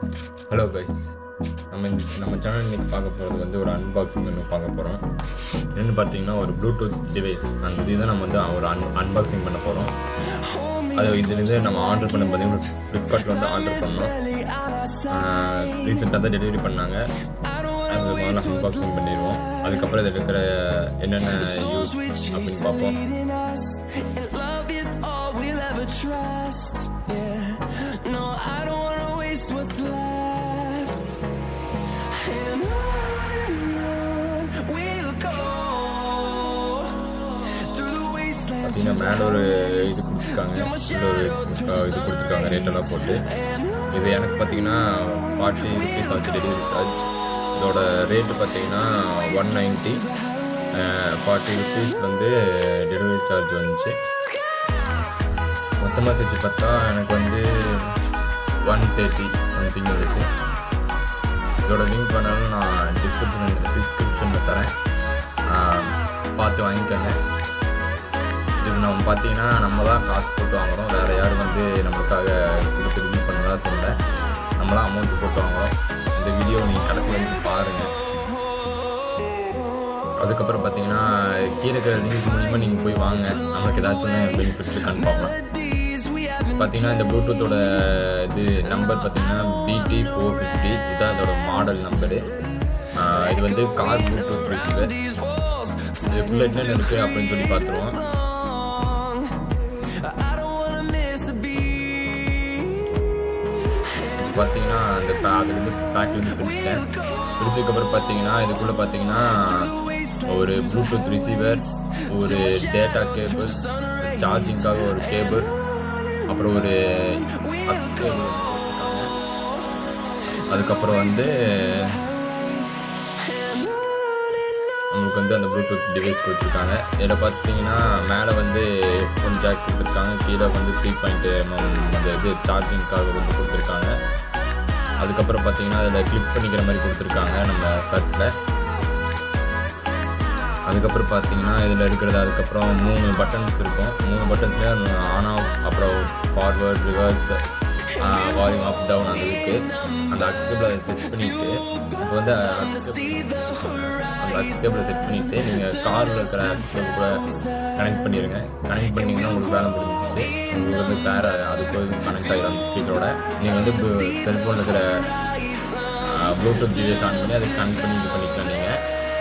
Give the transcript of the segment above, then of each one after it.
Hello guys நம்ம இந்த நம்ம சேனல் இன்னைக்கு பார்க்க போகிறது வந்து ஒரு அன்பாக்சிங் ஒன்று பார்க்க போகிறோம் என்னென்னு பார்த்தீங்கன்னா ஒரு ப்ளூடூத் டிவைஸ் அந்த இதுதான் நம்ம வந்து ஒரு அன் அன்பாக்சிங் பண்ண போகிறோம் அது இதுலேருந்து நம்ம ஆர்டர் பண்ண பார்த்தீங்கன்னா ஃப்ளிப்கார்ட்டில் வந்து ஆர்டர் பண்ணோம் ரீசெண்டாக தான் டெலிவரி பண்ணாங்க அது முதல்ல அன்பாக்சிங் பண்ணிடுவோம் அதுக்கப்புறம் இதில் இருக்கிற என்னென்ன யூஸ் அப்படின்னு பார்ப்போம் And love is all we'll ever trust. Yeah. No, I don't wanna waste what's left. And on we'll go through the wastelands. பார்த்தீங்கன்னா மேலே ஒரு இது கொடுத்துருக்காங்க உள்ள ஒரு அஹ், இது கொடுத்துருக்காங்க ரேட்டெல்லாம் போட்டு இது எனக்கு பார்த்தீங்கன்னா ஃபார்ட்டி ருபீஸ் ஆச்சு டெலிவரி சார்ஜ் இதோட ரேட்டு பார்த்தீங்கன்னா ஒன் நைன்ட்டி ஃபார்ட்டி ருபீஸ் வந்து டெலிவரி சார்ஜ் வந்துச்சு மொத்தமாக சேர்த்து பார்த்தா எனக்கு வந்து ஒன் தேர்ட்டி சம்திங் வந்துச்சு இதோட லிங்க் வேணாலும் நான் டிஸ்கிரிப்ஷன் டிஸ்கிரிப்ஷனில் தரேன் ஆஹ், பார்த்து வாங்கிக்கோங்க இது நம்ம பார்த்தீங்கன்னா நம்ம தான் காசு போட்டு வாங்குறோம் வேறு யாரும் வந்து நம்மளுக்காக கொடுத்து ரிவ்யூ பண்ணதா சொல்ல நம்மளாம் அமௌண்ட் போட்டு வாங்குறோம் இந்த வீடியோ நீங்கள் கடைசி வந்து பாருங்கள் அதுக்கப்புறம் பார்த்தீங்கன்னா கீழே இருக்கிற லிங்க் மூலிமா நீங்கள் போய் வாங்க நம்மளுக்கு ஏதாச்சும் பெனிஃபிட் இருக்கான்னு பார்க்கலாம் These we haven't பார்த்தீங்கன்னா இந்த ப்ளூடூத்தோட இது நம்பர் பார்த்தீங்கன்னா பிடி ஃபோர் ஃபிஃப்டி இதுதான் இதோட மாடல் நம்பரு இது வந்து car bluetooth receiver these walls இதுக்குள்ள என்னென்ன இருக்குது அப்படின்னு சொல்லி பார்த்துருவோம் long. I don't wanna miss a beat. பார்த்தீங்கன்னா அந்த பே அதுலேருந்து பேக்லேருந்து பிரிச்சிட்டேன் பிரிச்சதுக்கப்புறம் பார்த்தீங்கன்னா இதுக்குள்ளே பார்த்தீங்கன்னா ஒரு ப்ளூடூத் ரிசீவர் ஒரு டேட்டா கேபிள் சார்ஜிங்காக ஒரு கேபிள் அப்புறம் ஒரு அக்ஸ் கேபிள் அதுக்கப்புறம் வந்து நம்மளுக்கு வந்து அந்த ப்ளூடூத் டிவைஸ் கொடுத்துருக்காங்க இதில் பார்த்தீங்கன்னா மேலே வந்து ஹெட்ஃபோன் ஜாக் கொடுத்துருக்காங்க கீழே வந்து த்ரீ பாயிண்ட் அந்த இது சார்ஜிங்க்காக வந்து கொடுத்துருக்காங்க அதுக்கப்புறம் பார்த்தீங்கன்னா அதில் கிளிப் பண்ணிக்கிற மாதிரி கொடுத்துருக்காங்க நம்ம ஷர்ட்டில் அதுக்கப்புறம் பார்த்தீங்கன்னா இதில் இருக்கிறது அதுக்கப்புறம் மூணு பட்டன்ஸ் இருக்கும் மூணு பட்டன்ஸ்லேயே ஆன் ஆஃப் அப்புறம் forward reverse volume up down அந்த இருக்குது அந்த அக்ஸ்கேபிள் அதை செட் பண்ணிவிட்டு இப்போ வந்து அக்ஸ்கேபிள் அந்த அக்ஸ்கேபிளை செட் பண்ணிவிட்டு நீங்கள் காரில் இருக்கிற அக்ஸ்கேபிள் கூட கனெக்ட் பண்ணிடுங்க கனெக்ட் பண்ணிங்கன்னா உங்களுக்கு வேலை முடிஞ்சிச்சு உங்களுக்கு வந்து பேர அது போய் கனெக்ட் ஆகிடும் அந்த ஸ்பீக்கரோட நீங்கள் வந்து செல்ஃபோனில் இருக்கிற ப்ளூடூத் டிவைஸ் ஆன் பண்ணி அதை கனெக்ட் பண்ணி இது பண்ணிக்கலாம் நீங்கள்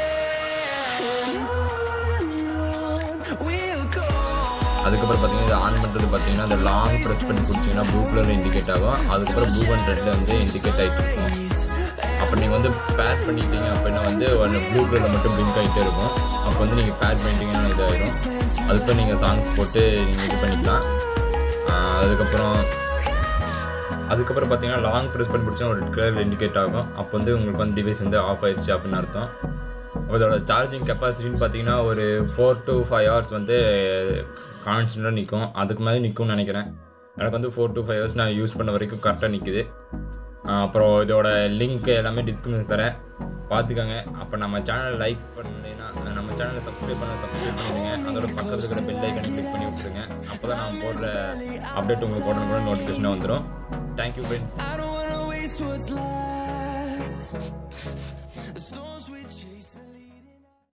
We'll go. அதுக்கப்புறம் பார்த்தீங்கன்னா இது ஆன் பண்ணுறது பார்த்தீங்கன்னா இந்த லாங் ப்ரெஸ் பண்ணி பிடிச்சிங்கன்னா ப்ளூ கலரில் இண்டிகேட் ஆகும் அதுக்கப்புறம் ப்ளூ அண்ட் ரெட்டில் வந்து இண்டிகேட் ஆகிட்டு இருக்கும் அப்போ நீங்கள் வந்து பேர் பண்ணிட்டீங்க அப்படின்னா வந்து ஒன்று ப்ளூ கலரில் மட்டும் பிங்க் ஆகிட்டே இருக்கும் அப்போ வந்து நீங்கள் பேர் பண்ணிட்டீங்கன்னா இதாகிடும் அதுக்கப்புறம் நீங்கள் சாங்ஸ் போட்டு நீங்கள் இது பண்ணிக்கலாம் ஆஹ் அதுக்கப்புறம் அதுக்கப்புறம் பார்த்தீங்கன்னா லாங் ப்ரெஸ் பண்ணி பிடிச்சா ஒரு ரெட் கலர் இண்டிகேட் ஆகும் அப்போ வந்து உங்களுக்கு வந்து டிவைஸ் வந்து ஆஃப் ஆயிடுச்சு அப்படின்னு அர்த்தம் அதோட சார்ஜிங் கெப்பாசிட்டின்னு பார்த்தீங்கன்னா ஒரு ஃபோர் டு ஃபைவ் ஹவர்ஸ் வந்து கான்ஸ்டண்ட்டாக நிற்கும் அதுக்கு மேலே நிற்கும்னு நினைக்கிறேன் எனக்கு வந்து ஃபோர் டு ஃபைவ் ஹவர்ஸ் நான் யூஸ் பண்ண வரைக்கும் கரெக்டாக நிற்குது அப்புறம் இதோட லிங்க் எல்லாமே டிஸ்கிரிப்ஷன் தரேன் பார்த்துக்கோங்க அப்போ நம்ம சேனல் லைக் பண்ணலைன்னா நம்ம சேனலை சப்ஸ்கிரைப் பண்ண சப்ஸ்கிரைப் பண்ணிடுங்க அதோட பக்கத்தில் இருக்கிற பெல் ஐக்கனை கிளிக் பண்ணி விட்டுருங்க அப்போ தான் நான் போடுற அப்டேட் உங்களுக்கு உடனே நோட்டிஃபிகேஷனாக வந்துடும் thank you friends I don't wanna waste what's left. The storms we chase.